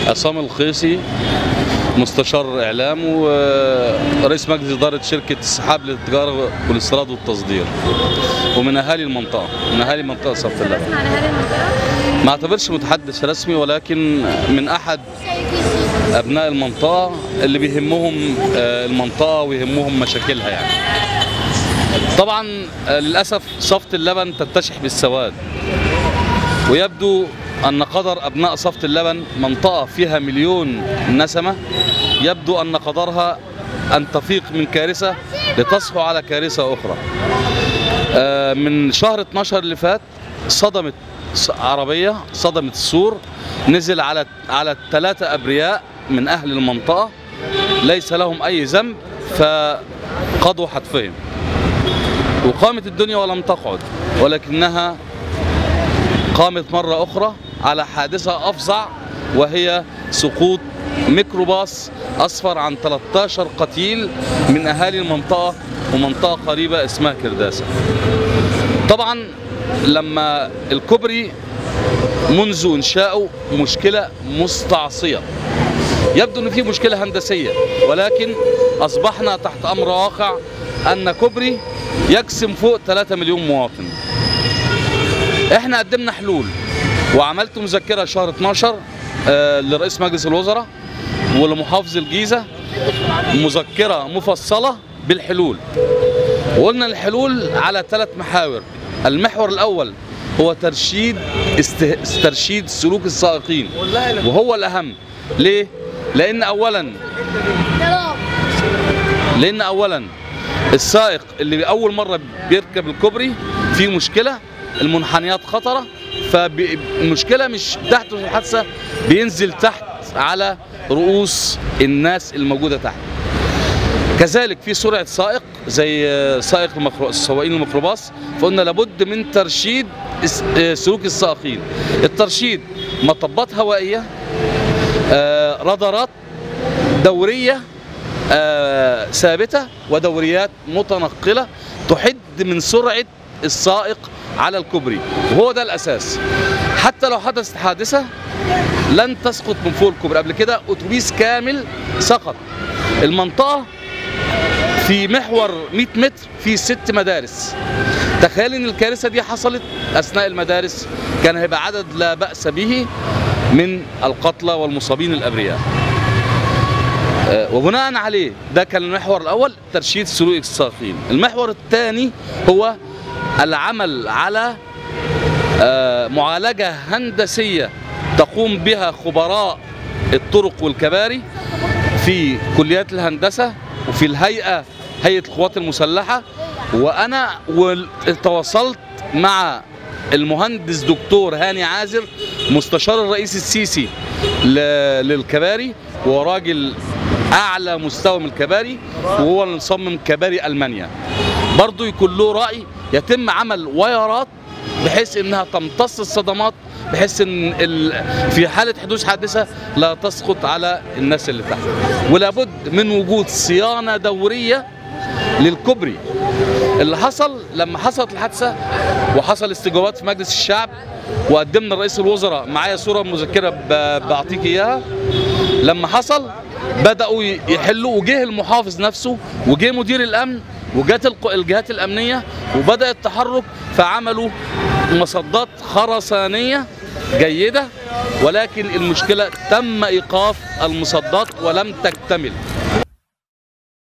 عصام الخيسي مستشار اعلام ورئيس مجلس اداره شركه السحاب للتجاره والاستيراد والتصدير ومن اهالي المنطقه من اهالي منطقه صف اللبن اسمع على هذه المنطقة ما اعتبرش متحدث رسمي ولكن من احد ابناء المنطقه اللي بيهمهم آه، المنطقه ويهمهم مشاكلها يعني طبعا آه، للاسف صفة اللبن تتشح بالسواد ويبدو ان قدر ابناء صفة اللبن منطقه فيها مليون نسمه يبدو ان قدرها ان تفيق من كارثه لتصحو على كارثه اخرى آه، من شهر 12 اللي فات صدمت ص- عربيه صدمت السور نزل على على ثلاثه ابرياء من اهل المنطقه ليس لهم اي ذنب فقضوا حتفهم وقامت الدنيا ولم تقعد ولكنها قامت مرة أخرى على حادثة أفظع وهي سقوط ميكروباص أسفر عن 13 قتيل من أهالي المنطقة ومنطقة قريبة اسمها كرداسة طبعا لما الكوبري منذ إنشائه مشكلة مستعصية يبدو ان في مشكله هندسيه ولكن اصبحنا تحت امر واقع ان كوبري يقسم فوق 3 مليون مواطن احنا قدمنا حلول وعملت مذكره شهر 12 آه، لرئيس مجلس الوزراء ولمحافظ الجيزه مذكره مفصله بالحلول وقلنا الحلول على ثلاث محاور المحور الاول هو ترشيد است... ترشيد سلوك السائقين وهو الاهم ليه لان اولا لان اولا السائق اللي اول مره بيركب الكوبري فيه مشكله المنحنيات خطره فالمشكله مش تحت في الحادثه بينزل تحت على رؤوس الناس الموجوده تحت كذلك في سرعه سائق زي سائق الميكرو- السواقين الميكروباص فقلنا لابد من ترشيد اس- سلوك السائقين الترشيد مطبات هوائيه آه، رادارات دوريه آه، ثابته ودوريات متنقله تحد من سرعه السائق على الكوبري وهو ده الاساس حتى لو حدثت حادثه لن تسقط من فوق الكوبري قبل كده اتوبيس كامل سقط المنطقه في محور 100 متر في ست مدارس تخيل ان الكارثه دي حصلت اثناء المدارس كان هيبقى عدد لا باس به من القتلى والمصابين الابرياء آه، وبناء عليه ده كان المحور الاول ترشيد سلوك السائقين المحور الثاني هو العمل على آه، معالجه هندسيه تقوم بها خبراء الطرق والكباري في كليات الهندسه وفي الهيئه هيئه القوات المسلحه وانا وال- تواصلت مع المهندس دكتور هاني عازر مستشار الرئيس السيسي ل- للكباري وهو راجل اعلى مستوى من الكباري وهو اللي مصمم كباري المانيا برضو يكون له راي يتم عمل وايرات بحيث انها تمتص الصدمات بحيث ان ال... في حاله حدوث حادثه لا تسقط على الناس اللي تحت ولابد من وجود صيانه دوريه للكوبري اللي حصل لما حصلت الحادثه وحصل استجوابات في مجلس الشعب وقدمنا لرئيس الوزراء معايا صوره مذكره ب- بعطيك اياها لما حصل بداوا ي- يحلوا وجه المحافظ نفسه وجه مدير الامن وجات الق- الجهات الامنيه وبدا التحرك فعملوا مصدات خرسانيه جيده ولكن المشكله تم ايقاف المصدات ولم تكتمل